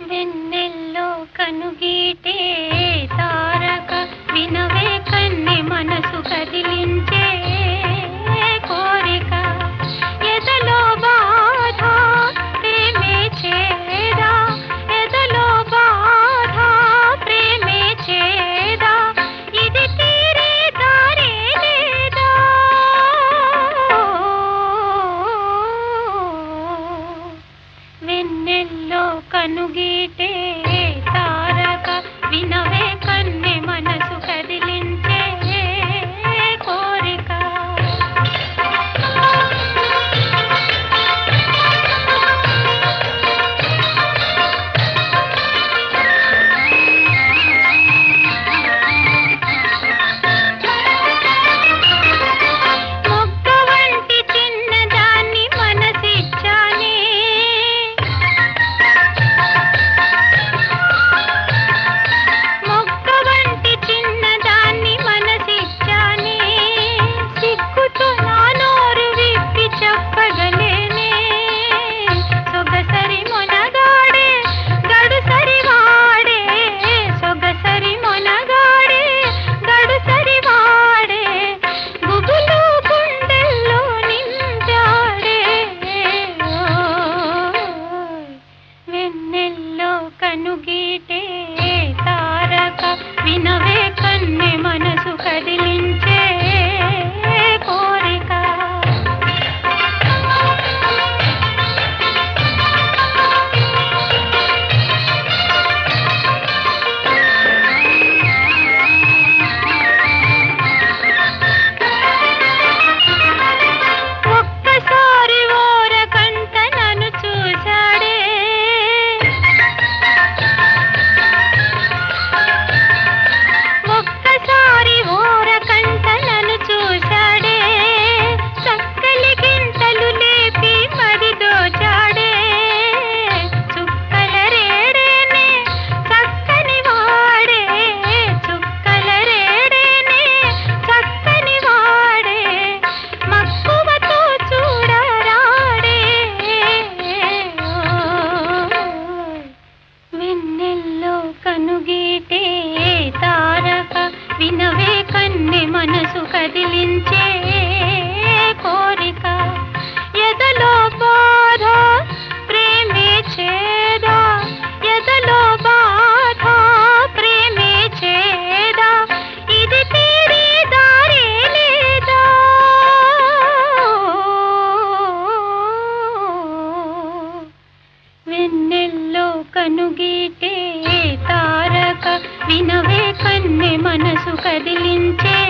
వెన్నెల్లో కనుగీటే తారక వినవే కన్నె మనసు కదిలించే కోరిక ఎదలో బాధ ప్రేమే చేదా ఎదలో బాధ ప్రేమే చేదా ఇది తీరే దారే లేదా వెన్నెల్లో కనుగీటే తారక వినవే కన్నె మనసు కదిలించే కోరిక మొక్క వంటి చిన్నదాన్ని మనసిచ్చానే మొక్క వంటి చిన్నదాన్ని మనసిచ్చానే సిగ్గుతో నా నోరు విప్పి చెప్పగలేనే సొగసరి మొనగాడే గడుసరి వాడే సొగసరి మొనగాడే గడుసరి వాడే గుబులు గుండెల్లో నింజాడే వెన్నెల్లో కనుగీటే తారక వినవే కన్నె మనసు కదిలించే కోరిక ఒక్కసారి ఓరకంట నన్ను చూశాడే ఒక్కసారి ఓరకంట నన్ను చూశాడే చక్కలి గింతలు లేపి మరి దోచాడే చుక్కల రేడేనే చక్కని వాడే చుక్కల రేడేనే చక్కని వాడే మక్కువతో చూడరాడే వెన్నెల్లో కనుగీటే తారక వినవే కన్నె మనసు కదిలించే కోరిక ఎదలో బాధ ప్రేమే చేదా ఎదలో బాధ ప్రేమే చేదా ఇది తీరే దారే లేదా వెన్నెల్లో కనుగీటే తారక వినవే కన్నె మనసు కదిలించే